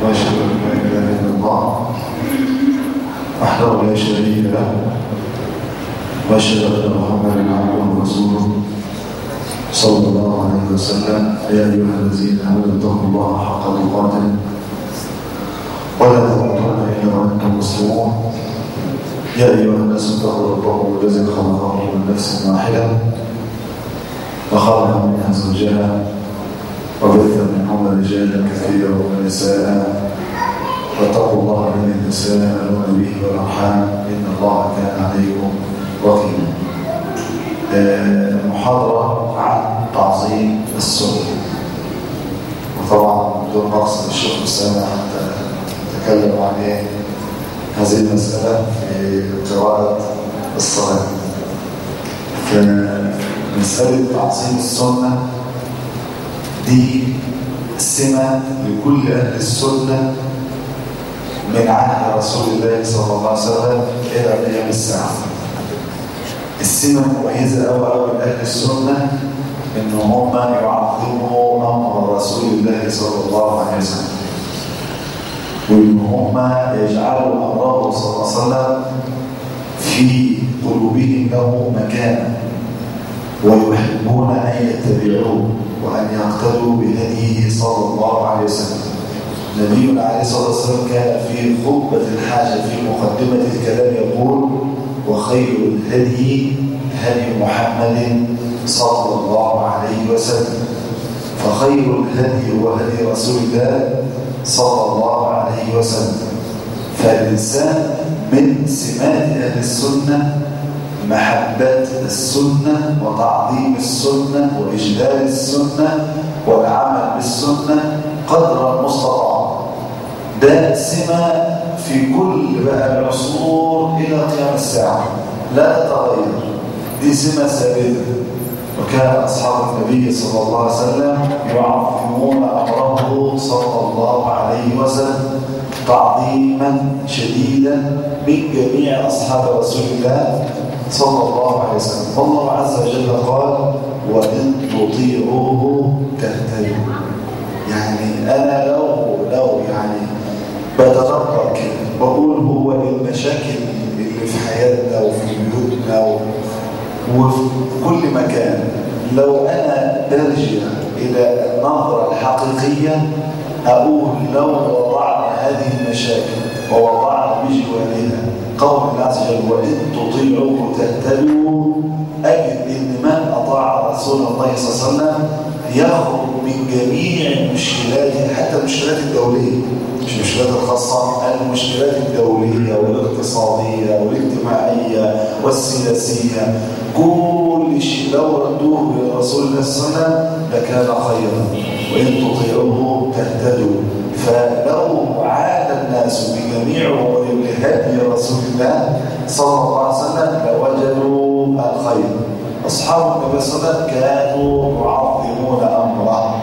واشهد ان لا اله الا الله وحده لا شريك له واشهد ان محمدا عبده ورسوله صلى الله عليه وسلم يا ايها الذين امنوا اتقوا الله حق تقاته ولا تموتن الا وانتم مسلمون يا ايها الناس اتقوا ربكم الذي خلقكم من نفس واحده وخلق منها زوجها وبث منهما رجالا كثيرا ونساء واتقوا الله الذي تساءلون به والارحام ان الله كان عليكم رقيبا محاضره عن تعظيم السنه وطبعا بدون مقصد الشيخ اسامه حتى نتكلم عن ايه هذه المساله في قراءه الصلاه فمساله تعظيم السنه دي سمة لكل أهل السنة من عهد رسول الله صلى الله عليه وسلم إلى قيام الساعة السمة المميزة أوي أوي من أهل السنة إن هم يعظموا أمر رسول الله صلى الله عليه وسلم وإن هم يجعلوا أمره صلى الله عليه وسلم في قلوبهم له مكانا ويحبون أن يتبعوه وأن يقتدوا بهديه صلى الله عليه وسلم نبينا عليه الصلاة والسلام كان في خطبة الحاجة في مقدمة الكلام يقول وخير الهدي هدي محمد صلى الله عليه وسلم فخير الهدي هو هدي رسول الله صلى الله عليه وسلم فالإنسان من سمات أهل السنة محبة السنة وتعظيم السنة وإجلال السنة والعمل بالسنة قدر المستطاع ده سمة في كل بقى العصور إلى قيام الساعة لا تتغير دي سمة ثابتة وكان أصحاب النبي صلى الله عليه وسلم يعظمون أمره صلى الله عليه وسلم تعظيما شديدا من جميع أصحاب رسول الله صلى الله عليه وسلم الله عز وجل قال وإن تطيعوه تهتدوا يعني أنا لو لو يعني بتدبر كده بقول هو المشاكل اللي في حياتنا وفي بيوتنا وفي كل مكان لو أنا برجع إلى النظرة الحقيقية أقول لو وضعنا هذه المشاكل ووضعنا بجوارها قول الله عز وجل وإن تطيعوه تهتدوا أجد إن من أطاع رسول الله صلى الله عليه وسلم يخرج من جميع المشكلات حتى المشكلات الدولية مش المشكلات الخاصة المشكلات الدولية والاقتصادية والاجتماعية والسياسية كل شيء لو ردوه لرسول الله صلى الله عليه وسلم لكان خيرا وإن تطيعوه تهتدوا فلو عاد الناس بجميع امورهم لهدي رسول الله صلى الله عليه وسلم لوجدوا الخير اصحاب النبي صلى الله عليه وسلم كانوا يعظمون امره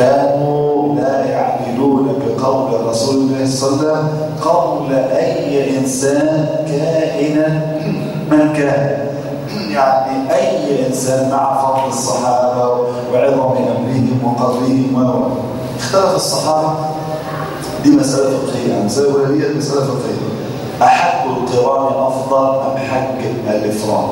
كانوا لا يعملون بقول رسول الله صلى الله عليه وسلم قول اي انسان كائنا من كان يعني اي انسان مع فضل الصحابه وعظم امرهم وقدرهم اختلف الصحابه دي مسألة فقهية يعني مسألة ولية مسألة فقهية أحب القران أفضل أم حج الإفراط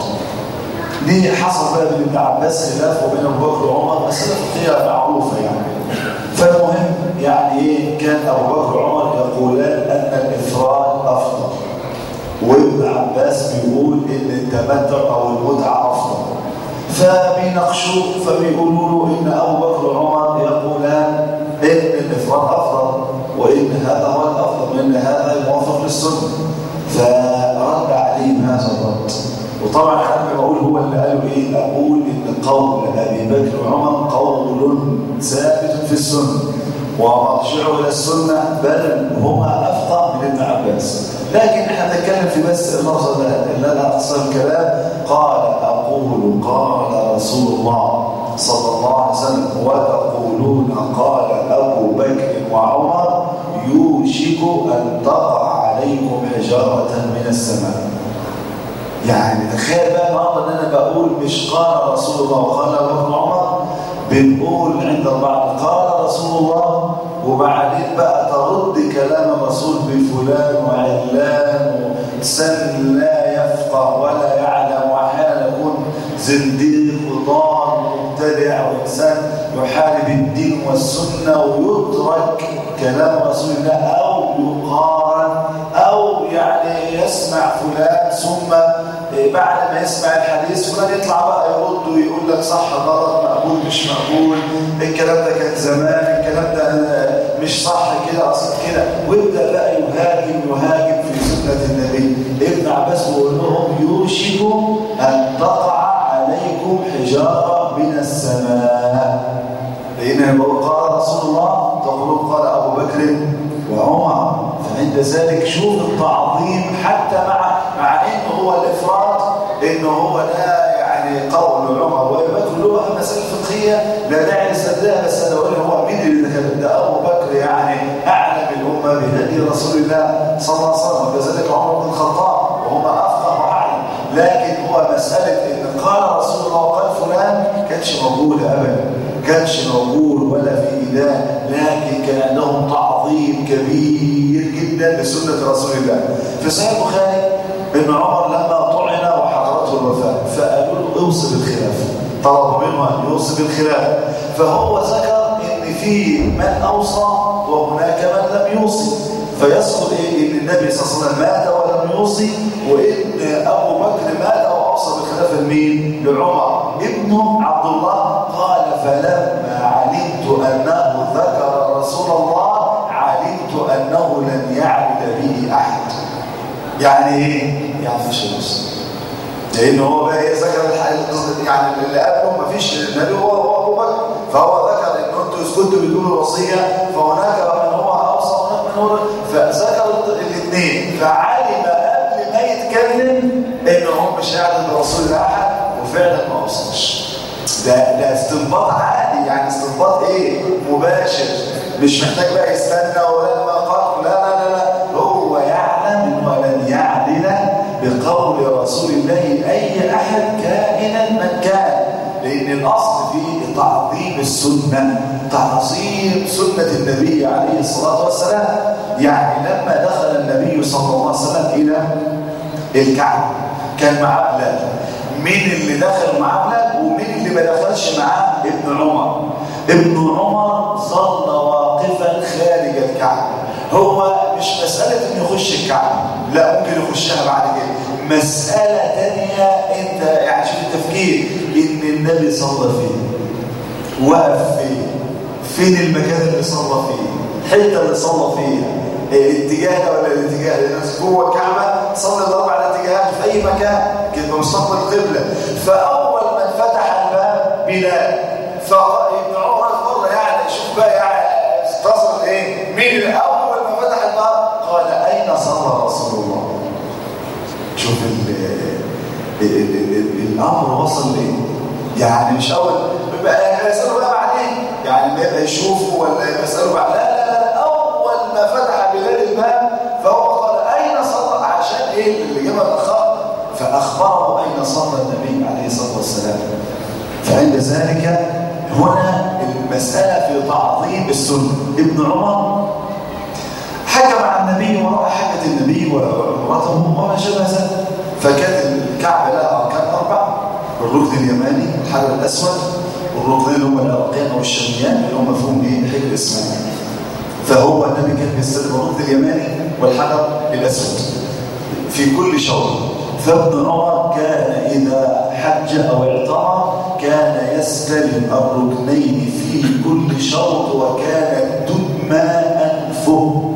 دي حصل بقى بين ابن عباس خلاف وبين أبو بكر وعمر مسألة فقهية معروفة يعني فالمهم يعني إيه كان أبو بكر وعمر يقولان أن الإفراط أفضل وابن عباس بيقول إن التمتع أو المتعة أفضل فبيناقشوه فبيقولوا له إن أبو بكر وعمر يقولان إن الإفراط أفضل وإن هذا هو الأفضل وإن هذا موافق للسنة فرد عليهم هذا الرد وطبعا أنا بقول هو اللي قالوا إيه أقول إن قول أبي بكر وعمر قول ثابت في السنة ومرجعه إلى السنة بل هما أفضل من ابن عباس لكن احنا نتكلم في بس اللفظة اللي أنا أقصر الكلام قال أقول قال رسول الله صلى الله عليه وسلم وتقولون قال أبو بكر وعمر يوشك أن تقع عليكم حجارة من السماء يعني تخيل بقى النهارده ان انا بقول مش قال رسول الله وقال ابو بكر وعمر بنقول عند البعض قال رسول الله وبعدين بقى ترد كلام الرسول بفلان وعلان وإنسان لا يفقه ولا يعلم وأحيانا يكون زنديق وضال ومبتدع وإنسان يحارب الدين والسنة ويترك كلام رسول الله أو يقارن أو يعني يسمع فلان ثم بعد ما يسمع الحديث فلان يطلع بقى يرد ويقول لك صح غلط مقبول مش مقبول الكلام ده كان زمان الكلام ده مش صح كده اصل كده ويبدا بقى يهاجم يهاجم في سنه النبي ابن عباس بيقول لهم يوشك ان تقع عليكم حجاره من السماء لان قال رسول الله تقول قال ابو بكر وعمر فعند ذلك شوف التعظيم حتى مع مع انه هو الافراط انه هو لا يعني قول عمر وابي بكر له مساله فقهيه لا داعي لسردها بس انا اقول هو مين اللي ذكر ده ابو بكر يعني اعلم الامه بهدي رسول الله صلى الله عليه وسلم وكذلك عمر بن الخطاب وهما افقه واعلم لكن هو مساله ان قال رسول الله وقال فلان كانش موجود ابدا كانش موجود ولا في إله لكن كان عندهم تعظيم كبير جدا لسنة رسول الله في صحيح البخاري ان عمر لما طعن وحضرته الوفاة فقالوا له اوصي بالخلافة طلبوا منه ان يوصي بالخلافة فهو ذكر ان في من اوصى وهناك من لم يوصي فيذكر ايه ان النبي صلى الله عليه وسلم مات ولم يوصي وان ابو بكر مات واوصى بالخلافة لمين؟ لعمر ابنه عبد الله قال فلما علمت أنه ذكر رسول الله علمت أنه لن يعبد به أحد يعني إيه؟ يعني مش مسلم لأن هو بقى إيه ذكر يعني اللي قبله ما فيش النبي هو هو أبو بكر فهو ذكر إن أنتوا إذ كنتوا بتقولوا الوصية فهناك من هو أوصى وهناك من هو فذكر الاثنين فعلم قبل ما يتكلم إن هو مش هيعبد برسول الله أحد وفعلا ما وصلش ده ده استنباط عادي يعني استنباط ايه مباشر مش محتاج بقى يستنى ولما قال لا لا لا لا هو يعلم انه لن يعدل بقول رسول الله اي احد كائنا من كان لان الاصل في تعظيم السنه تعظيم سنه النبي عليه الصلاه والسلام يعني لما دخل النبي صلى الله عليه وسلم الى الكعبه كان معاه بلال مين اللي دخل معاه بلال ومين اللي ما دخلش معاه ابن عمر ابن عمر ظل واقفا خارج الكعبه هو مش مساله انه يخش الكعبه لا ممكن يخشها بعد كده مساله ثانيه انت يعني شوف التفكير ان النبي صلى فيه وقف فيه فين المكان اللي صلى فيه الحته اللي صلى فيها الاتجاه ده ولا الاتجاه ده الناس جوه الكعبه صلى الاربع الاتجاهات في اي مكان كده مستقبل القبله فاول من فتح الباب بلال فابن عمر مره يعني شوف بقى يعني اتصل ايه مين اول ما فتح الباب قال اين صلى رسول الله شوف ال ال ال ال الامر وصل لايه يعني مش اول بقى يسالوا بقى بعدين يعني ما يبقى يشوفوا ولا يسالوا بعد لا لا لا اول ما فتح بلال الباب فهو قال اين صلى عشان ايه اللي جابها الاخر فاخبره اين صلى النبي عليه الصلاه والسلام فعند ذلك هنا المساله في تعظيم السنه ابن عمر حكم عن النبي وراى حاجه النبي ومراته وما شابه ذلك فكانت الكعبه لها اركان اربع الركن اليماني الحجر الاسود والركنين اللي هم الارقام او الشميان اللي هم فيهم ايه حجر اسماعيل فهو النبي كان بيستلم الركن اليماني والحجر الاسود في كل شوط فابن عمر كان اذا حج او اعتمر كان يستلم الركنين في كل شوط وكانت تدمى انفه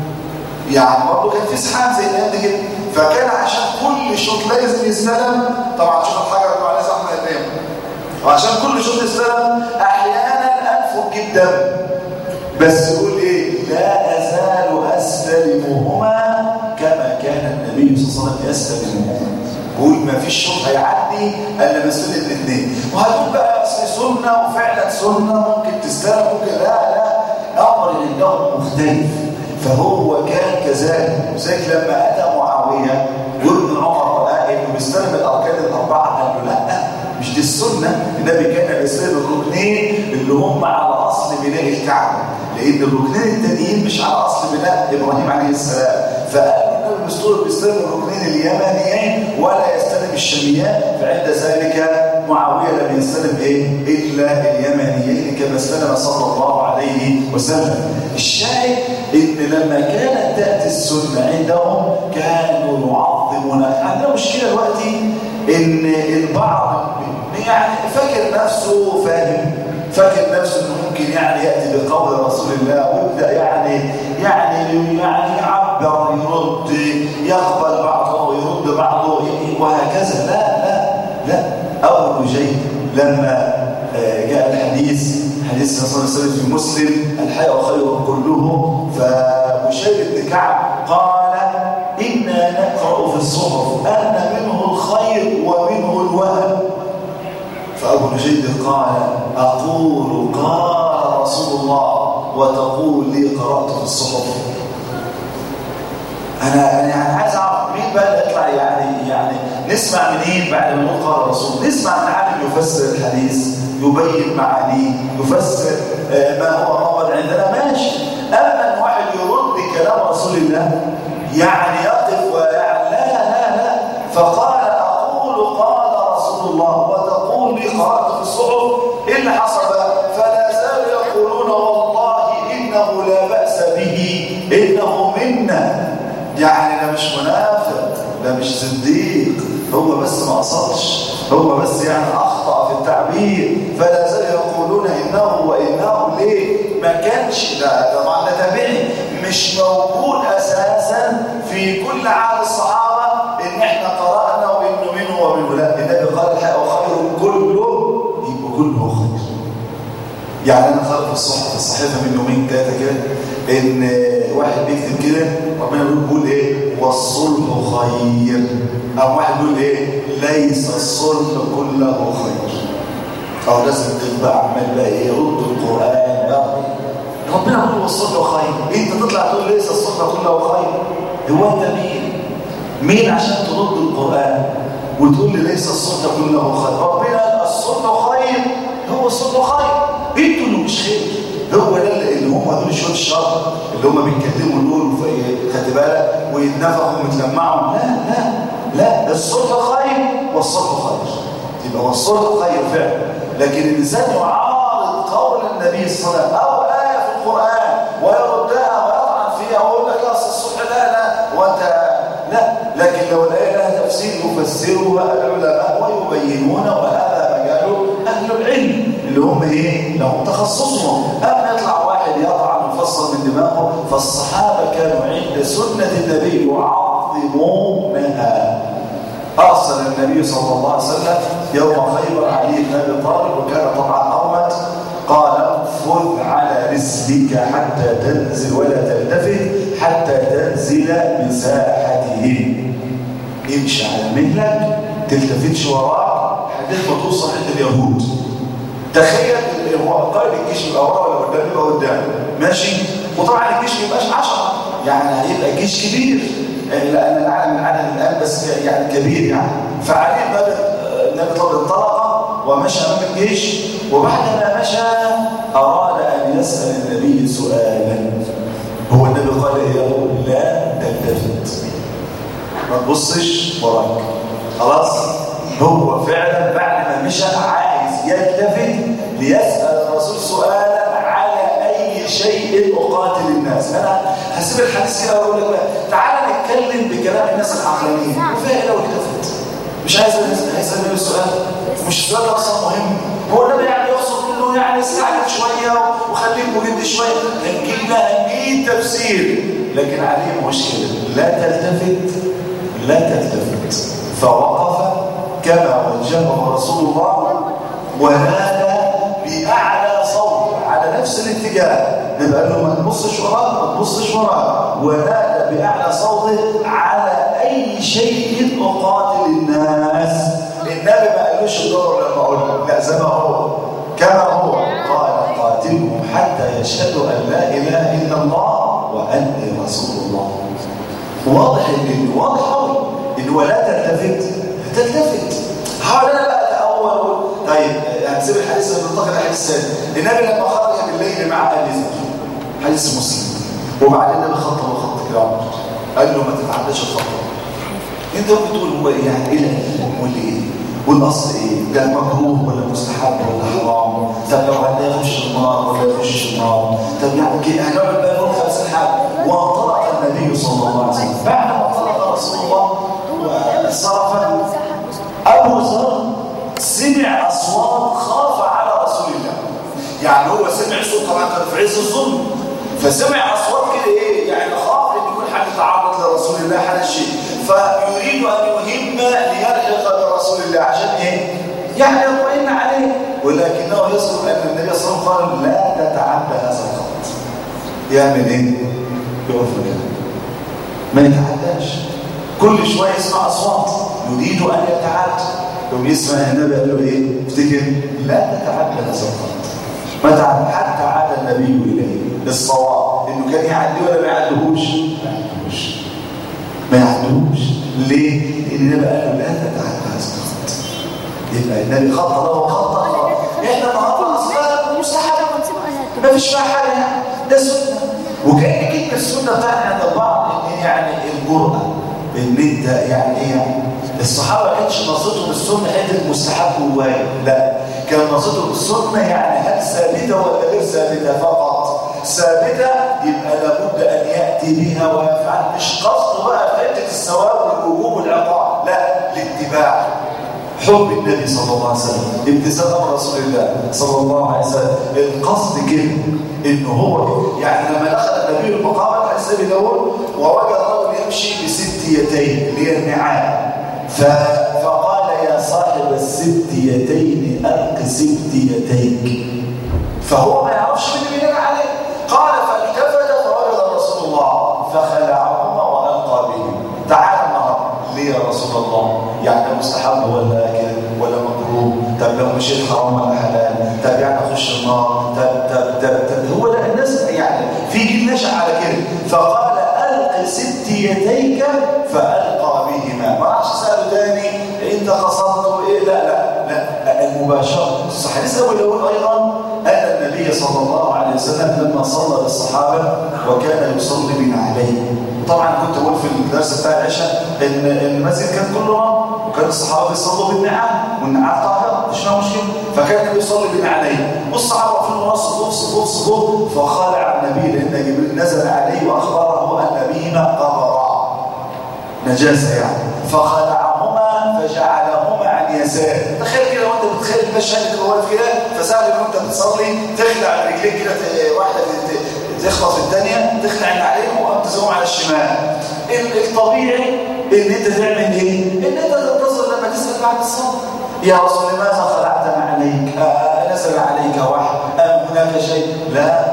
يعني برضه كان في سحاب زي الايام دي كده فكان عشان كل شوط لازم يستلم طبعا شوط الحجر طبعا لازم احمد ينام وعشان كل شوط يستلم احيانا انفه تجيب دم بس يقول ايه لا ازال استلمهما كما كان النبي صلى الله عليه وسلم يستلمهما بقول ما فيش شوط هيعدي الا مسؤول الاثنين وهتقول بقى اصل سنه وفعلا سنه ممكن تستلم ممكن لا لا امر عندهم مختلف فهو كان كذلك وذلك لما اتى معاويه وابن عمر راى انه بيستلم الاركان الاربعه قال له لا مش دي السنه النبي كان بيستلم الركنين اللي هم على اصل بناء الكعبه لان الركنين التانيين مش على اصل بناء ابراهيم عليه السلام فقال النبي بيستلم بيستلم الركنين اليمانيين ولا يستلم الشاميات فعند ذلك معاويه لم يستلم ايه الا اليمانيين كما استلم صلى الله عليه وسلم الشاهد ان لما كانت تاتي السنه عندهم كانوا يعظمون عندنا مشكله دلوقتي ان البعض يعني فاكر نفسه فاهم فاكر نفسه انه ممكن يعني ياتي بقول رسول الله ويبدا يعني يعني يعني يعبر يرد يقبل بعضه ويرد بعضه وهكذا لا لا لا اول شيء لما جاء الحديث حديث صلى الله عليه وسلم في مسلم الحياء خير كله فبشير بن كعب قال انا نقرا في الصحف ان منه الخير ومنه الوهن فأبو نجيد قال أقول قال رسول الله وتقول لي قرأت في الصحف أنا أنا يعني عايز أعرف مين بقى اللي يطلع يعني يعني نسمع منين بعد ما نقول قال الرسول نسمع من عالم يفسر الحديث يبين معانيه يفسر ما هو مرض عندنا ماشي أما أن واحد يرد كلام رسول الله يعني يقف ويعني لا لا لا فقال أقول قال رسول الله وتقول لي قرأت في الصحف إيه اللي حصل بقى فلا زالوا يقولون والله إنه لا بأس به إنه منا يعني ده مش منافق ده مش صديق هو بس ما قصدش هو بس يعني أخطأ في التعبير فلا زالوا يقولون إنه وإنه ليه ما كانش ده طبعا ده تابعي مش موجود أساسا في كل عهد الصحابة إن إحنا قرأنا وإنه منه ومنه لا النبي قال الحق وخير كله يبقى كله خير يعني أنا قرأت في الصحف الصحيفة من يومين ثلاثة كده إن واحد بيكتب كده ربنا بيقول إيه والصلح خير أو واحد بيقول إيه ليس الصلح كله خير أو لازم تبقى عمال بقى إيه رد القرآن يا ربنا يقول والصلح خير أنت تطلع تقول ليس الصلح كله خير هو أنت مين؟ مين عشان ترد القرآن وتقول لي ليس الصلح كله خير ربنا قال الصلح خير هو الصلح خير انتوا اللي مش خير هو ده اللي هم دول شويه الشر اللي هم بيتكلموا دول خدت بالك ويتنفخوا ويتلمعوا لا لا لا الصلح خير والصلح خير يبقى هو الصلح خير فعلا لكن الانسان يعارض قول النبي صلى الله عليه وسلم او ايه في القران ويردها ويطعن فيها ويقول لك اصل الصلح لا لا وانت لا لكن لو الايه لها تفسير يفسرها العلماء ويبينون وهذا مجال اهل العلم اللي هم ايه لهم تخصصهم اما يطلع واحد يطعن ويفصل من دماغه فالصحابه كانوا عند سنه النبي يعظمونها ارسل النبي صلى الله عليه وسلم يوم خيبر علي بن ابي طالب وكان طبعا ارمد قال خذ على رسلك حتى تنزل ولا تلتفت حتى تنزل مساحتهم امشي على مهلك تلتفتش وراك لحد ما توصل عند اليهود تخيل هو قائد الجيش يبقى ورا ولا قدام يبقى قدام ماشي وطبعا الجيش ما يبقاش 10 يعني هيبقى جيش كبير لان العالم العدد الان بس يعني كبير يعني فعلي بن النبي طلب انطلق ومشى امام الجيش وبعد ما مشى اراد ان يسال النبي سؤالا هو النبي قال له لا تلتفت ما تبصش وراك خلاص هو فعلا بعد ما مشى عايز يلتفت ليسال الرسول سؤالا على اي شيء اقاتل الناس انا هسيب الحديث كده واقول لك بقى تعالى نتكلم بكلام الناس العقلانيين وفيها لو التفت مش عايز هيسال النبي السؤال مش السؤال ده اصلا مهم هو النبي يعني يقصد منه يعني استعجل شويه وخليك مجد شويه هنجيب لها 100 تفسير لكن عليه مشكله لا تلتفت لا تلتفت فوقف كما وجهه رسول الله ونادى بأعلى صوت على نفس الاتجاه يبقى له ما تبصش وراه ما تبصش وراه ونادى بأعلى صوته على أي شيء أقاتل الناس النبي ما قالوش دور لما أقول لا زي ما هو كما هو قال قاتلهم حتى يشهدوا أن لا إله إلا الله وأني رسول الله واضح ان واضح قوي ان ولا تلتفت تلتفت حاول انا بقى اتاول طيب هنسيب الحديث وننتقل الحديث الثاني النبي لما خرج بالليل مع ابي ذر حديث مسلم وبعدين النبي خط له خط كده قال له ما تتعداش الخط انت ممكن تقول هو ايه يعني ايه ولا ايه والاصل ايه ده مكروه ولا مستحب ولا حرام طب لو عندنا يخش النار ولا يخش النار طب يعني كده هنقعد بقى نقول 50 حاجه وانطلق النبي صلى الله عليه وسلم بعد ما انطلق رسول الله وانصرف ابو ذر سمع اصوات خاف على رسول الله يعني هو سمع صوت طبعا كان في عز الظلم فسمع اصوات كده ايه يعني خاف ان يكون حد تعرض لرسول الله حد شيء فيريد ان يهم ليلحق برسول الله عشان ايه يعني يطمئن عليه ولكنه يذكر ان النبي صلى الله عليه وسلم قال لا تتعدى هذا الخط يعمل ايه يقف مكانه ما يتعداش كل شويه يسمع اصوات يريد ان يتعدى يوم يسمع النبي قال له ايه افتكر لا تتعدى هذا الخط ما تعدى حتى عاد النبي اليه الصواب انه كان يعدي ولا ما يعدهوش ما يعدهوش ما يعدهوش ليه لان النبي قال له لا تتعدى هذا الخط يبقى النبي خط له وخط احنا النهارده اصلا مستحب ما فيش فيها حاجه يعني ده سنه وكان كلمه السنه بتاعنا عند البعض ان يعني الجرأه ان انت يعني ايه يعني الصحابه ما كانش نصيتهم السنه حته المستحب وواجب لا كان نصيتهم السنه يعني هل ثابته ولا غير ثابته فقط ثابته يبقى لابد ان ياتي بها ويفعل مش قصده بقى في حته الثواب والوجوب والعقاب لا الاتباع حب النبي صلى الله عليه وسلم امتثال امر رسول الله صلى الله عليه وسلم القصد كده انه هو يعني لما دخل النبي المقام الحديث ابي داود ووجد رجل يمشي بست يتين اللي هي النعال فقال يا صاحب الست يتين الق ست يتيك فهو ما يعرفش من اللي عليه قال فالتفت فوجد رسول الله فخلعهما والقى بهما تعال النهار ليه يا رسول الله يعني مستحب ولا كده ولا مكروه طب لو مشيت حرام ولا حلال طب يعني اخش النار طب طب طب, طب هو ده الناس يعني في جيل نشا على كده فقال الق ست يديك فالقى بهما ما راحش ساله تاني انت قصدت ايه لا لا لا المباشره الحديث الاول يقول ايضا ان النبي صلى الله عليه وسلم لما صلى بالصحابه وكان يصلي من عليه طبعا كنت بقول في الدرس بتاع العشاء ان المسجد كان كله نار وكان الصحابه بيصلوا بالنعال والنعال طاهره مش فيها مشكله فكان بيصلي بالنعالين والصحابه في النص صفوف صفوف صفوف فخالع النبي لان جبريل نزل عليه واخبره ان بهما قبرا نجاسه يعني فخلعهما فجعلهما عن يساره تخيل كده وانت بتخيل المشهد اللي هو كده فسهل ان انت بتصلي تخلع رجليك كده واحده تخلص الثانيه تخلع عليهم وقام تزوم على الشمال الطبيعي ان انت تعمل ايه ان انت تنتظر لما تسال بعد الصلاه يا رسول لماذا خلعت عليك آه نزل عليك وحي ام هناك شيء لا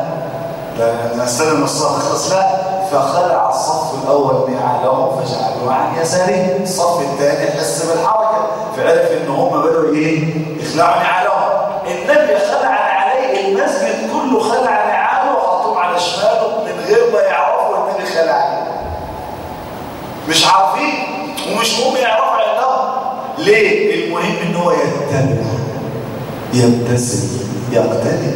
لا نستلم الصلاه خلص لا فخلع الصف الاول نعالهم فجعلوه عن يساره الصف الثاني حس بالحركه فعرف ان هم بداوا ايه يخلعوا نعالهم النبي خلع عليه المسجد كله خلع نعاله وحطهم على شماله من غير ما يعرفوا النبي خلع مش عارفين ومش هم يعرفوا عندهم ليه المهم ان هو يتبع يبتسم يقتدي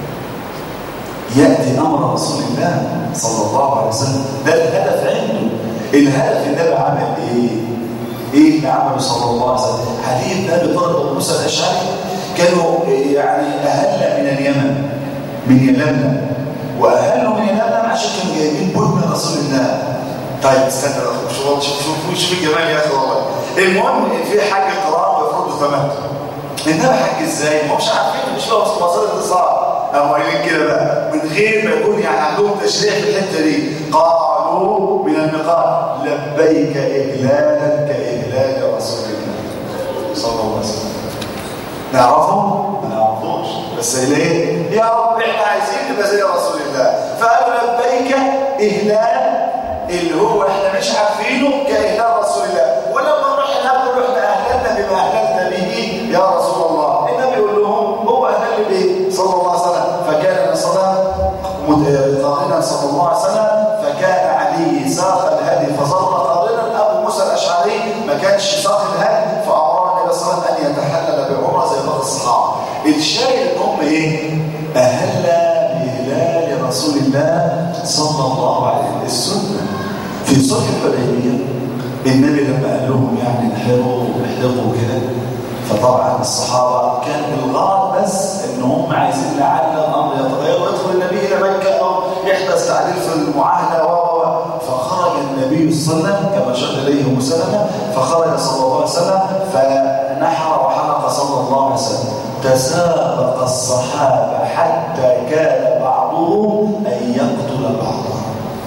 ياتي امر رسول الله صلى الله عليه وسلم ده الهدف عنده الهدف النبي عمل ايه ايه اللي عمله صلى الله عليه وسلم حديث النبي طلب موسى الاشعري كانوا يعني اهل من اليمن من يلملم واهلوا من يلملم عشان كانوا جايبين بيوت من رسول الله طيب استنى شوف شوف شوف شوف الجمال يا اخي والله المهم في حاج قران المفروض ثمن النبي حج ازاي؟ ما مش عارفين مش له مصادر اتصال قاموا قايلين كده بقى من غير ما يكون يعني عندهم تشريع في الحته دي قالوا من النقاط لبيك اهلالا كاهلال رسول الله صلى الله عليه وسلم نعرفهم؟ ما نعرفهمش بس ليه؟ يا رب احنا عايزين نبقى زي رسول الله فقالوا لبيك اهلال اللي هو احنا مش عارفينه كاهلال رسول الله ولما نروح نقول احنا اهللنا بما اهللت به يا رسول الله النبي يقول لهم هو اهل به صلى الله عليه وسلم فكان الصلاه قارنا صلى الله عليه وسلم فكان علي ساق الهدي فظل قارنا ابو موسى الاشعري ما كانش ساق الهدي فامر النبي صلى الله عليه وسلم ان يتحلل بعمره زي باقي الصحابه الشاهد ان هم ايه اهل بهلال رسول الله في صلح الحديبيه النبي لما قال لهم يعني احلقوا احلقوا كده فطبعا الصحابه كان الغرض بس ان هم عايزين لعل الامر يتغير ويدخل النبي الى مكه او يحدث تعديل في المعاهده و فخرج النبي صلى الله عليه وسلم كما شهد اليه ام سلمه فخرج صلى الله عليه وسلم فنحر وحلق صلى الله عليه وسلم تسابق الصحابه حتى كان بعضهم ان يقتل بعضا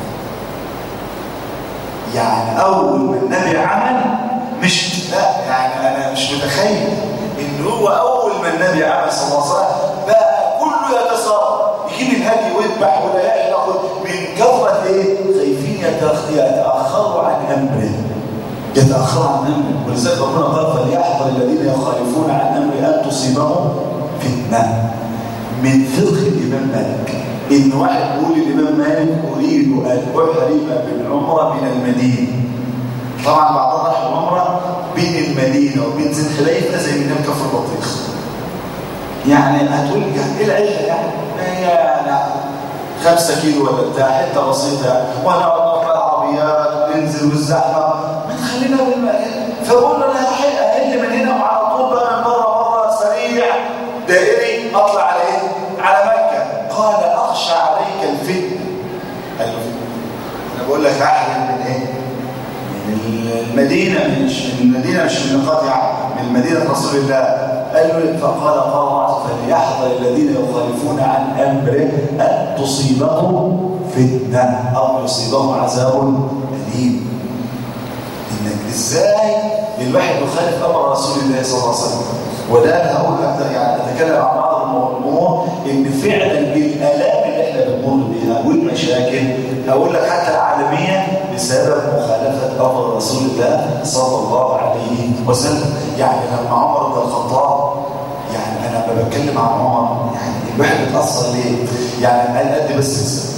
يعني اول ما النبي عمل مش لا يعني انا مش متخيل ان هو اول ما النبي عمل صلى الله عليه وسلم بقى كله يتسابق يجيب الهدي ويذبح ولا يحلق من كثره ايه خايفين يتاخروا عن امره يتاخروا عن امره ولذلك ربنا قال فليحذر الذين يخالفون عن امره ان تصيبهم فتنه من فقه الامام مالك ان واحد يقول للامام مالك اريد ان احرم بالعمره من المدينه طبعا بعضهم راح العمره بين المدينه وبين ذي الخليفه زي من كفر البطيخ يعني هتقول يعني ايه العيشه يعني هي يعني خمسة كيلو ولا بتاع حته بسيطه يعني وهنقعد نروح العربيات وننزل والزحمه ما تخلينا بالمكان فبقول له انا اقل من هنا وعلى طول بقى من بره بره سريع دائري اطلع على ايه؟ على مكه قال اخشى عليك الفتنه قال له انا بقول لك احلم من ايه؟ من المدينه مش من المدينه مش من نقاط يعني من مدينه رسول الله قال له فقال قال فليحذر الذين يخالفون عن امره ان تصيبهم فتنه او يصيبهم عذاب اليم انك ازاي الواحد يخالف امر رسول الله صلى الله عليه وسلم وده انا هقول يعني اتكلم عن بعض الامور ان فعلا الالام اللي احنا بنمر بها والمشاكل هقول لك حتى العالميه بسبب مخالفه امر رسول الله صلى الله عليه وسلم يعني لما عمر بن الخطاب يعني انا لما بتكلم عن عمر يعني الواحد بيتاثر ليه؟ يعني قال قد بس مثال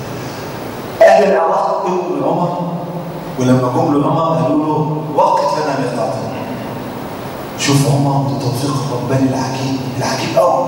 اهل العراق جم لعمر ولما جم لعمر قالوا له وقت لنا ميقاتنا شوف عمر بتوفيق الرباني العجيب العجيب قوي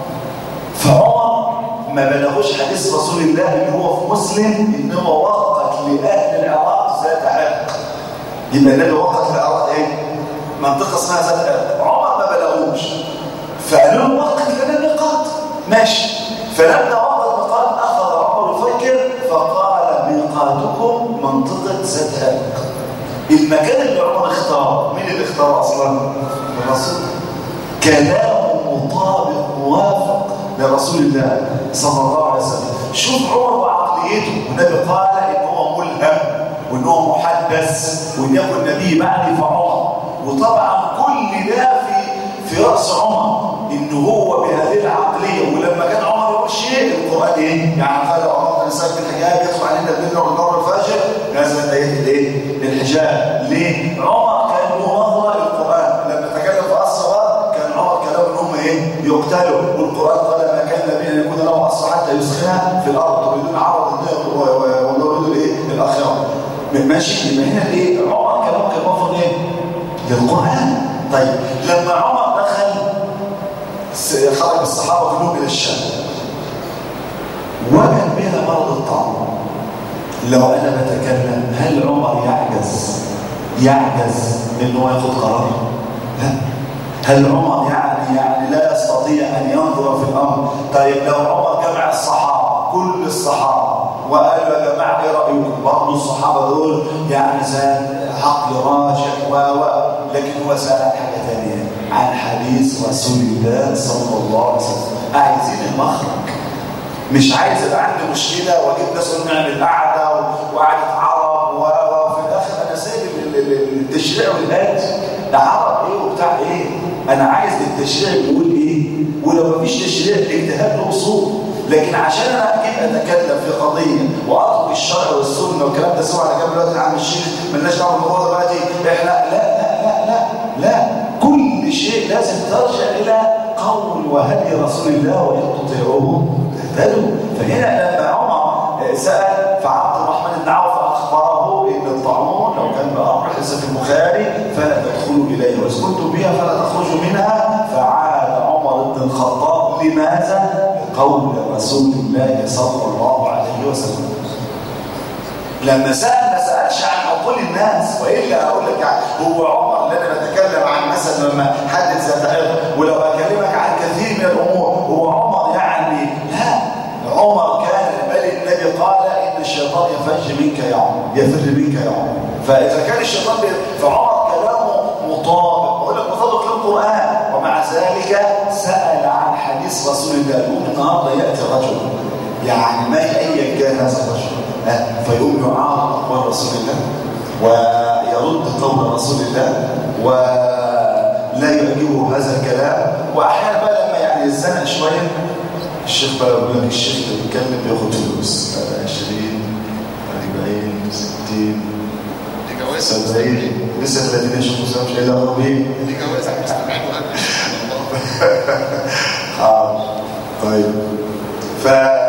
فعمر ما بلغوش حديث رسول الله ان هو في مسلم ان هو وقت لاهل العراق ذات عرق يبقى النبي وقت العراق ايه؟ منطقه اسمها ذات عرق عمر ما بلغوش فقالوا له وقت لنا ميقات ماشي فلما وقت ميقات اخذ عمر يفكر فقال ميقاتكم منطقه ذات عرق المكان اللي عمر اختاره مين اللي اختاره اصلا الرسول كلامه مطابق موافق لرسول الله صلى الله عليه وسلم شوف عمر وعقليته والنبي قال ان هو ملهم وان هو محدث وان يكون نبي بعدي فعمر وطبعا كل ده في في راس عمر ان هو بهذه العقليه ولما كان عمر يقول شيء القران ايه يعني قال عمر بن سعد بن الحجاج يدخل علينا بالليل والنهار الفجر نزلت ايه الايه الحجاب ليه عمر كان له نظره للقران لما تكلم في الصلاه كان عمر كلامه ان هم ايه يقتلوا والقران قال ما كان نبي ان يكون له اصل حتى يسخنها في الارض تريدون عرض الدنيا والله يريد الايه الاخره ماشي يبقى هنا ايه عمر كلامه كان موافق ايه للقران طيب لما عمر دخل خرج الصحابه كلهم الى الشام وجد بها مرض الطعام لو انا بتكلم هل عمر يعجز يعجز ان هو ياخد قرار لا هل عمر يعني يعني لا يستطيع ان ينظر في الامر طيب لو عمر جمع الصحابه كل الصحابه وقالوا يا جماعه ايه رايكم برضه الصحابه دول يعني زاد عقل راجح و لكن هو سال عن حاجه ثانيه عن حديث رسول الله صلى الله عليه وسلم عايزين المخرج مش عايز يبقى عندي مشكله واجيب ناس نعمل قعده وقعده عرب وفي الاخر انا سايب التشريع والهاد ده عرب ايه وبتاع ايه انا عايز التشريع يقول ايه ولو مفيش تشريع الاجتهاد له اصول لكن عشان انا اجيب اتكلم في قضيه واترك الشرع والسنه والكلام ده سوا على جنب دلوقتي عم الشيخ مالناش دعوه بالموضوع دلوقتي احنا لا لا لا لا لا كل شيء لازم ترجع الى قول وهدي رسول الله وان تطيعوه تهتدوا فهنا لما عمر سال فعبد الرحمن بن عوف اخبره ان الطاعون لو كان بامر ليس في البخاري فلا تدخلوا اليه واذ كنتم بها فلا تخرجوا منها فعاد عمر بن الخطاب لماذا؟ لقول رسول الله صلى الله عليه وسلم لما سأل ما سألش عن عقول الناس وإلا أقول لك يعني هو عمر اللي أنا بتكلم عن مثلا لما حد ذات علم ولو أكلمك عن كثير من الأمور هو عمر يعني لا عمر كان بل النبي قال إن الشيطان يفج منك يا عمر يفر منك يا عمر فإذا كان الشيطان فعمر كلامه مطابق بقول لك مطابق للقرآن ومع ذلك سأل عن حديث رسول الله يقول النهارده يأتي رجل يعني ما أيا كان هذا الرجل فيقوم يعارض أقوال رسول الله ويرد قول رسول الله ولا يعجبه هذا الكلام وأحيانا بقى لما يعني يزنق شوية الشيخ بقى يقول لك الشيخ اللي بيتكلم بياخد فلوس 20 40 60 70 لسه 30 شيخ مسلم مش قايل اخرج ايه؟ دي جوازك مستمعين اه طيب ف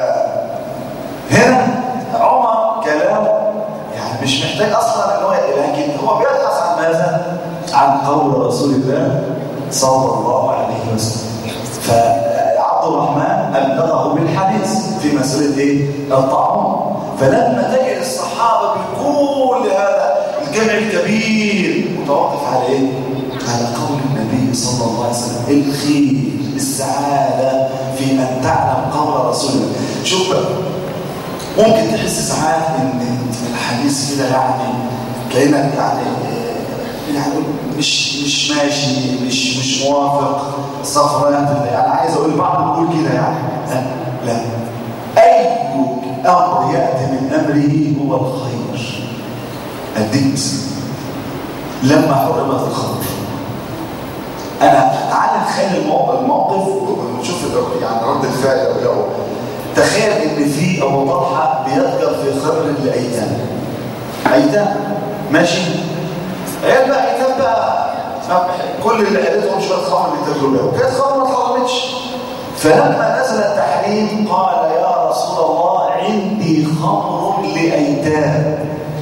هنا عمر كلامه يعني مش محتاج اصلا ان هو لكن هو بيبحث عن ماذا؟ عن قول رسول الله صلى الله عليه وسلم فعبد الرحمن ابلغه بالحديث في مساله ايه؟ الطاعون فلما تجد الصحابه بكل هذا الجمع الكبير متوقف على ايه؟ على قول النبي صلى الله عليه وسلم الخير السعاده في ان تعلم قول رسول الله شوف بقى ممكن تحس ساعات ان الحديث كده يعني كانك يعني يعني مش مش ماشي مش مش موافق صفرا يعني عايز اقول البعض بيقول كده يعني لا اي امر ياتي من امره هو الخير اديك لما حرمت الخمر انا تعال نتخيل الموقف ونشوف يعني رد الفعل الاول تخيل ان في ابو طلحه بيتجر في خمر الايتام ايتام ماشي عيال بقى ايتام بقى كل اللي عيلتهم شويه خمر بيتاجروا بيها وكانت خمر ما اتحرمتش فلما نزل التحريم قال يا رسول الله عندي خمر لايتام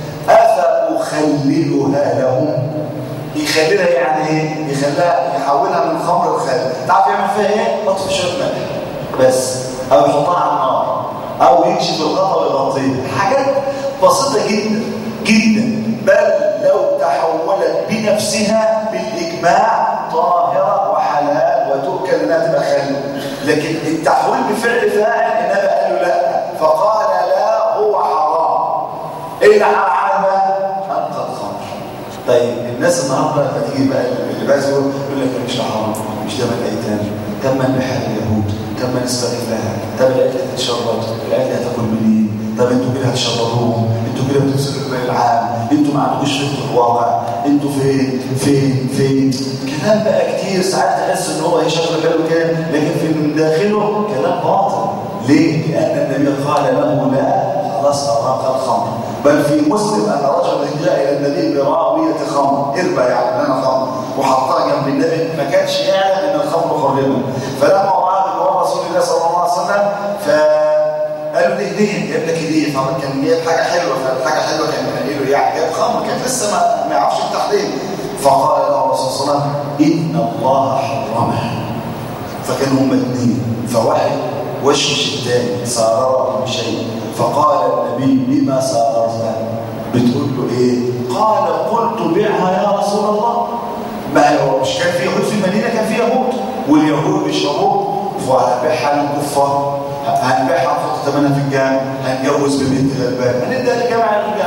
افاخللها لهم يخليها يعني ايه يخليها يحولها من خمر لخل تعرف يعمل فيها ايه يحط في شويه ملح بس او يحطها على النار او يكشف الغطا ويغطيه حاجات بسيطه جدا جدا بل لو تحولت بنفسها بالاجماع طاهره وحلال وتؤكل انها تبقى خل لكن التحويل بفعل فاعل انما قال له لا فقال لا هو حرام الا على انقى الخمر طيب الناس النهارده لما تيجي بقى اللي بقى يقول لك مش حرام مش ده من الايتام تم نبيحها اليهود تم نستغلها طب الاكل هتتشرب الاكل هتاكل منين طب انتوا كده هتشربوهم انتوا كده بتفسدوا الباقي العام انتوا ما عندكوش فكر الواقع انتوا فين فين فين كلام بقى كتير ساعات تحس ان هو شكله حلو كده لكن في من داخله كلام باطل ليه؟ لان النبي قال له لا خلاص اراق الخمر بل في مسلم ان رجلا جاء الى النبي براويه خمر اربع يعني لنا خمر وحطها جنب النبي ما كانش يعلم ان الخمر حرمه فلما راى بجوار رسول الله صلى الله عليه وسلم فقالوا له هديه جاب لك هديه طبعا كان جايب حاجه حلوه فالحاجه حلوه كان بينقله يعني جاب خمر كان لسه ما, ما يعرفش التحليل فقال له الرسول صلى الله عليه وسلم ان الله حرمها فكانوا هم اثنين فواحد وشوش الثاني سارره بشيء فقال النبي بما ساررت بتقول له ايه قال قلت بيعها يا رسول الله ما هو مش كان في يهود في المدينه كان في يهود واليهود بيشربوه فهنبيعها للكفار هنبيعها نحط ثمنها في الجامع هنجوز ببنت غلبان هنديها للجامع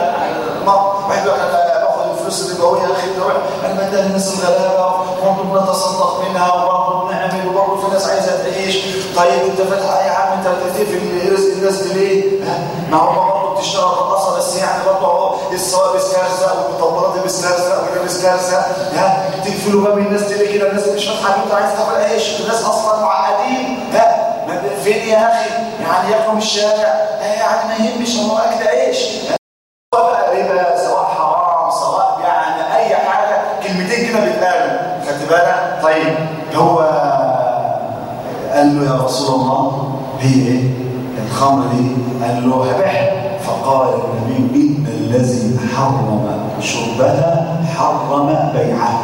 واحد يقول انا باخد الفلوس الربويه يا اخي تروح انا بديها للناس الغلابه وبرضه بنتصدق منها وبرضه بنعمل وبرضه في ناس عايزه تعيش طيب انت فاتح يا عم انت كتير في رزق الناس دي ليه؟ ما هو برضه بتشتغل رقاصه بس يعني برضه اهو السواق بيسترزق والمطبلات بيسترزق وده بيسترزق ها تقفلوا باب الناس دي ليه كده الناس مش فاتحه انت عايز تاكل عيش الناس اصلا معقدين ها فين يا اخي؟ يعني ياكلوا من الشارع يعني ما يهمش هو اكل عيش بقى ربا سواء حرام سواء يعني اي حاجه كلمتين كده بيتقالوا خدت بالك؟ طيب هو قال له يا رسول الله هي ايه؟ الخمر دي قال له هبح فقال النبي ان الذي حرم شربها حرم بيعها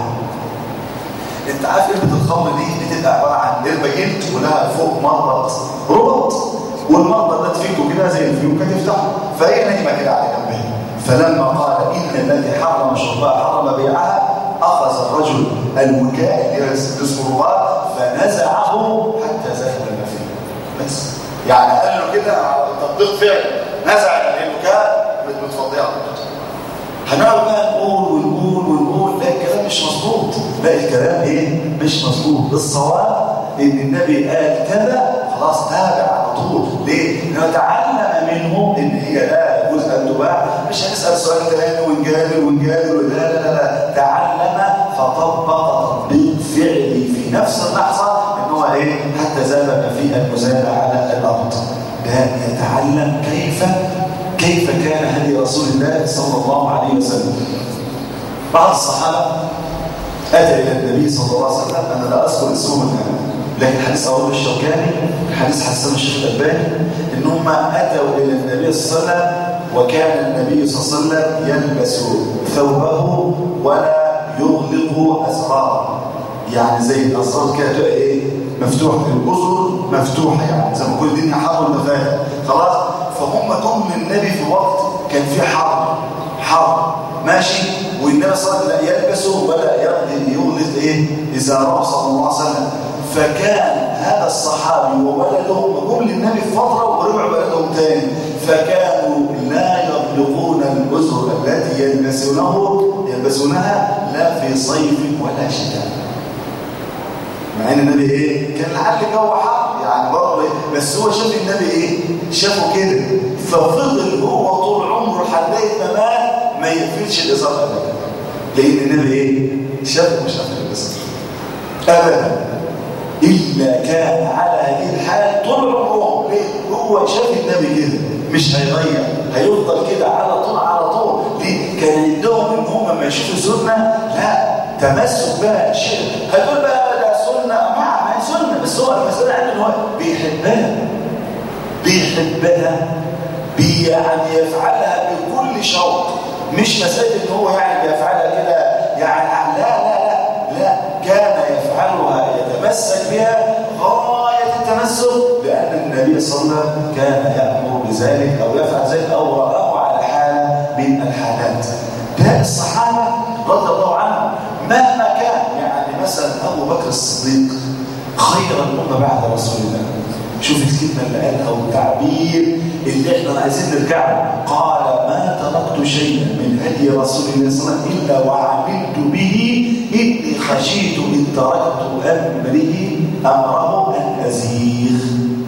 انت عارف قربة الخمر دي بتبقى عباره عن قربة جلد ولها فوق مربط ربط والمربط ده تفكه كده زي الفيوم كده تفتحه فهي نايمه كده على جنبها فلما قال إن الذي حرم شربها حرم بيعها أخذ الرجل الوكاء اللي اسمه الرباط فنزعه حتى ذهب ما فيه بس يعني قال له كده تطبيق فعل نزع الوكاء بتفضيها هنقعد بقى نقول ونقول ونقول لا الكلام مش مظبوط لا الكلام ايه مش مظبوط الصواب ان النبي قال كذا خلاص تابع على طول ليه نتعلم منه ان هي لا يجوز ان تباع مش هنسال سؤال تاني ونجادل ونجادل لا لا لا تعلم فطبق تطبيق فعلي في نفس اللحظه ان هو ايه حتى زاد ما فيه المزاد على الارض ده يتعلم كيف كيف كان هدي رسول الله صلى الله عليه وسلم بعض الصحابة أتى إلى النبي صلى الله عليه وسلم أنا لا أذكر اسمهم الآن لكن حديث أول الشوكاني حديث حسن الشيخ الألباني إن هم أتوا إلى النبي صلى الله عليه وسلم وكان النبي صلى الله عليه وسلم يلبس ثوبه ولا يغلق أسراره يعني زي الأسرار كده تبقى إيه مفتوحة الأذر مفتوحة يعني زي ما كل الدنيا حر المفاتح خلاص فهم جم للنبي في وقت كان فيه حر حر ماشي والنبي صلى الله عليه وسلم لا يلبسه ولا يغلق ايه ازاره صلى الله عليه وسلم فكان هذا الصحابي وولده جم للنبي في فتره ورجعوا بلدهم تاني فكانوا لا يغلقون الازر التي يلبسونه يلبسونها لا في صيف ولا شتاء مع ان النبي ايه كان لعل الجو حر يعني برضه إيه؟ بس هو شاف النبي ايه شافه كده ففضل هو طول عمره لحد ما مات ما يقفلش الازار ابدا لان النبي ايه شافه مش قافل الازار ابدا الا كان على هذه الحال طول عمره ليه هو شاف النبي كده مش هيغير هيفضل كده على طول على طول ليه كان عندهم ان هم ما يشوفوا سنه لا تمسك بها شيء هتقول بقى مع سنة بس هو المسألة عنده ان هو بيحبها بيحبها بي يعني يفعلها بكل شوق مش مسألة ان هو يعني بيفعلها كده يعني لا لا لا لا كان يفعلها يتمسك بها غاية التمسك لأن النبي صلى الله عليه وسلم كان يأمر بذلك أو يفعل ذلك أو رآه على حالة من الحالات ده الصحابة رضي الله عنهم مهما كان يعني مثلا أبو بكر الصديق خير الأمة بعد رسول الله شوف الكلمة اللي قالها والتعبير اللي احنا عايزين نرجعه قال ما تركت شيئا من هدي رسول الله صلى الله عليه وسلم إلا وعملت به إني خشيت إن تركت أمره أمره أن أزيغ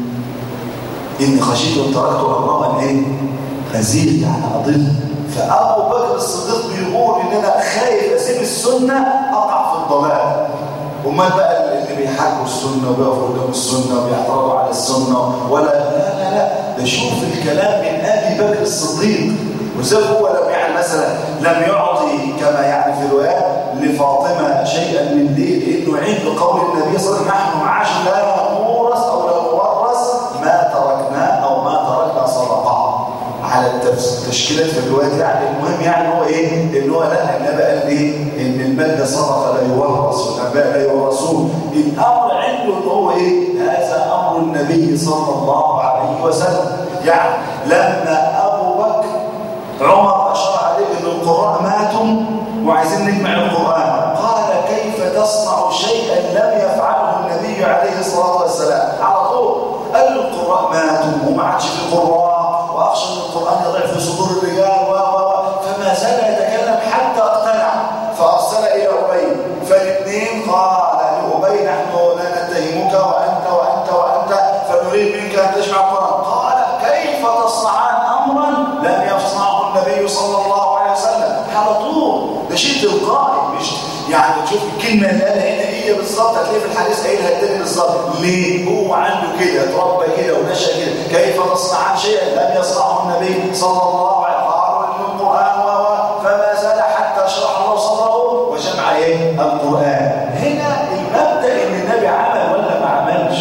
إني خشيت إن تركت أمره أن إيه؟ أزيغ يعني أضل فأبو بكر الصديق بيقول إن أنا خايف أسيب السنة أقع في الضلال امال بقى اللي بيحاربوا السنه وبيقفوا قدام السنه وبيعترضوا على السنه ولا لا لا لا ده شوف الكلام من ابي بكر الصديق وزي هو لم يعني مثلا لم يعطي كما يعني في الروايات لفاطمه شيئا من دين لانه عند قول النبي صلى الله عليه وسلم نحن معاش لا نورث او لا نورث ما تركناه او ما تركنا صدقه على التشكيلات في الروايات يعني المهم يعني هو ايه ان هو لا النبي قال ايه ان المال ده صدقه لا يورث والاباء لا يورثون الامر عنده ان هو ايه هذا امر النبي صلى الله عليه وسلم يعني لما ابو بكر عمر اشار عليه ان القراء ماتوا وعايزين نجمع القران قال كيف تصنع شيئا لم يفعله النبي عليه الصلاه والسلام على طول قال القراء ماتوا وما عادش في قراء واخشى ان القران يضيع في صدور الرجال و فما زال يتكلم حتى اقتنع فارسل الى ابي فالاثنين قال لابي نحن لا نتهمك وانت وانت وانت فنريد منك ان تجمع القران قال كيف تصنعان امرا لم يصنعه النبي صلى الله عليه وسلم على طول ده شيء تلقائي مش يعني تشوف الكلمه اللي قالها هنا هي بالظبط هتلاقي في الحديث قايلها التاني بالظبط ليه هو عنده كده اتربى كده ونشا كده كيف تصنعان شيئا لم يصنعه النبي صلى الله عليه وسلم قالوا ان القران و فما زال حتى شرح الله صدره وجمع ايه القران هنا المبدا ان النبي عمل ولا ما عملش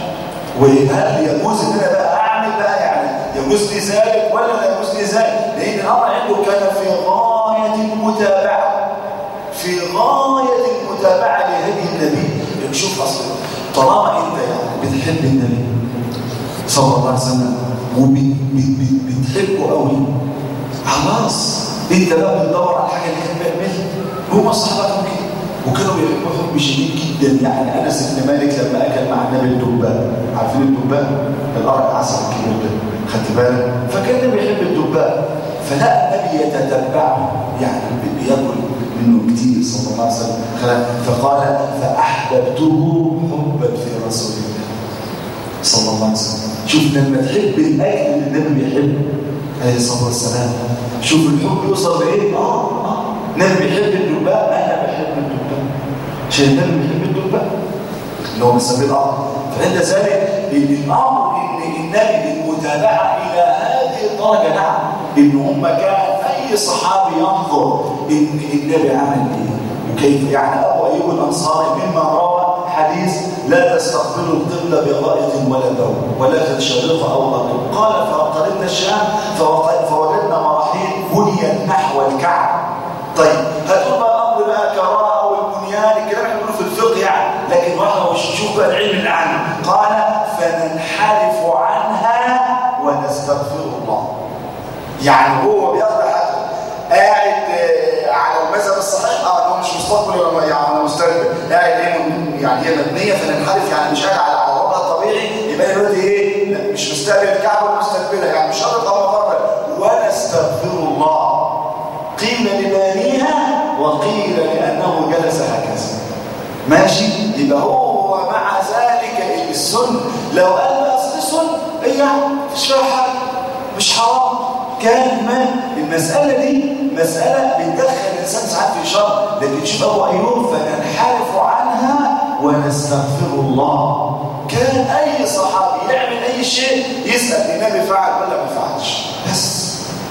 وهل يجوز ان انا بقى اعمل بقى يعني يجوز لي ذلك ولا لا يجوز لي ذلك لان الامر عنده كان في غايه المتابعه في غايه المتابعه لهدي النبي شوف اصلا طالما انت يعني بتحب النبي صلى الله عليه وسلم وبتحبه قوي خلاص انت بقى بتدور على الحاجه اللي كان بيعملها هم الصحابه كانوا كده وكانوا بيحبوا حب شديد جدا يعني انس بن مالك لما اكل مع النبي الدباء عارفين الدباء القرع عسل الكبير ده خدت بالك فكان النبي يحب الدباء فلقى النبي يتتبعه يعني بياكل منه كتير صلى الله عليه وسلم فقال فاحببته حبا في رسول الله صلى الله عليه وسلم شوف لما تحب الاكل اللي النبي بيحبه عليه الصلاه والسلام شوف الحب يوصل لايه اه اه النبي بيحب الدباء انا بحب الدباء عشان النبي بيحب الدباء اللي هو من سبيل الارض فعند ذلك الامر ان النبي المتابعه الى هذه الدرجه نعم ان هم كان اي صحابي ينظر ان النبي عمل ايه وكيف يعني ابو ايوب الانصاري مما روى حديث لا تستقبلوا القبلة بغائط ولا بول ولا تشرق أو غرب قال فقربنا الشام فوجدنا مراحيل بنيت نحو الكعب طيب هتقول بقى الأمر بقى كراء أو البنيان الكلام احنا بنقوله في الفقه يعني لكن واحنا نشوف بقى العلم اللي عنه قال فننحرف عنها ونستغفر الله يعني هو بياخد حاجه قاعد على المذهب الصحيح اه هو مش مستقبل ولا يعني مستقبل قاعد ايه يعني هي مبنيه فننحرف يعني مش قاعد على وضعها الطبيعي يبقى دلوقتي ايه لا مش مستقبل الكعبه ولا مستقبلها يعني مش شرط او مقرب ونستغفر الله قيل لبانيها وقيل لانه جلس هكذا ماشي يبقى هو مع ذلك السن لو قال لا اصل السن ايه يعني مش فيها حاجه مش حرام كان ما المساله دي مساله بتدخل الانسان ساعات في شر لكن شوف ابو ايوب فننحرف عنها ونستغفر الله كان اي صحابي يعمل اي شيء يسال النبي فعل ولا ما فعلش بس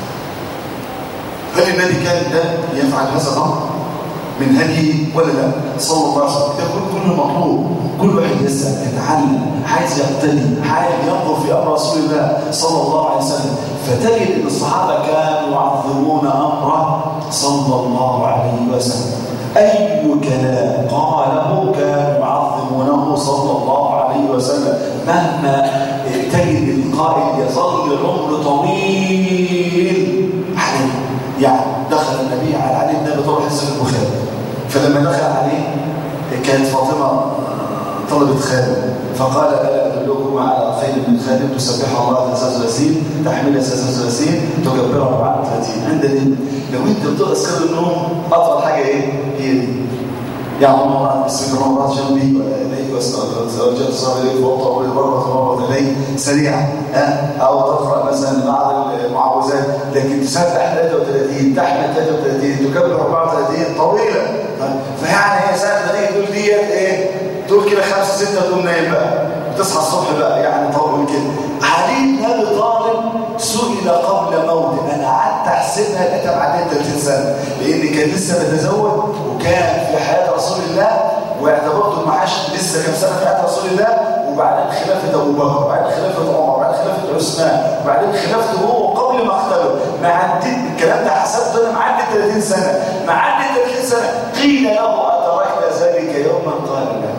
هل النبي كان ده يفعل هذا الامر من هديه ولا لا صلى الله عليه وسلم ده كل مطلوب كل واحد يسال يتعلم عايز يقتدي عايز ينظر في امر رسول الله صلى الله عليه وسلم فتجد ان الصحابه كانوا يعظمون امره صلى الله عليه وسلم اي كلام قاله كانوا يعظمونه صلى الله عليه وسلم مهما تجد القائل يظل العمر طويل عليه يعني دخل النبي على علي بن ابي طالب حسن البخاري فلما دخل عليه كانت فاطمه طلبت خادم فقال الا ادلكم على خير من خادم تسبح الله 33 تحملها 33 تكبرها 34 عندنا لو انت بتقرا اذكار النوم اطول حاجه ايه هي دي يعني اللهم بسم الله الرحمن الرحيم جنبي واليك وارجعت صار اليك واطلع مره مره اليك سريعا او تقرا مثلا بعض المعوذات لكن تسبح 33 تحمل 33 تكبر 34 طويله فيعني هي ساعه ما تيجي تقول ديت ايه تقول كده خمسه سته تقوم نايم بقى تصحى الصبح بقى يعني طول كده علي بن ابي طالب سئل قبل موته انا قعدت احسبها لقيتها بعدين 30 سنه لان كان لسه متزوج وكان في حياه رسول الله واعتبرته المعاش لسه كام سنه في حياه رسول الله وبعدين خلافه ابو بكر وبعدين خلافه عمر وبعدين خلافه عثمان وبعدين خلافته هو قبل ما اختلف معدي الكلام ده حسبته انا معدي 30 سنه معدي 30 سنه قيل له اتركت ذلك يوما قال لا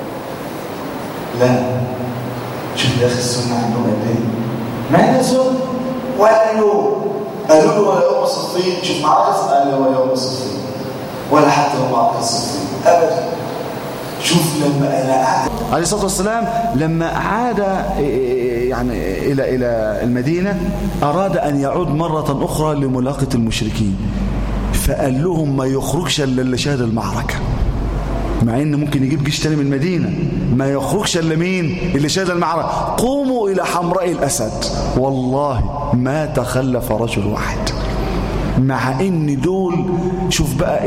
لا شوف يا اخي السنه عندهم قد ايه ما هي سنه ولا يوم قالوا له ولا يوم صفين شوف معركه قال له ولا يوم صفين ولا حتى يوم معركه صفين ابدا شوف لما انا قعدت عليه الصلاه والسلام لما عاد يعني الى الى المدينه اراد ان يعود مره اخرى لملاقه المشركين فقال لهم ما يخرجش الا اللي شهد المعركه مع ان ممكن يجيب جيش تاني من المدينه ما يخرجش الا مين اللي شهد المعركه قوموا الى حمراء الاسد والله ما تخلف رجل واحد مع ان دول شوف بقى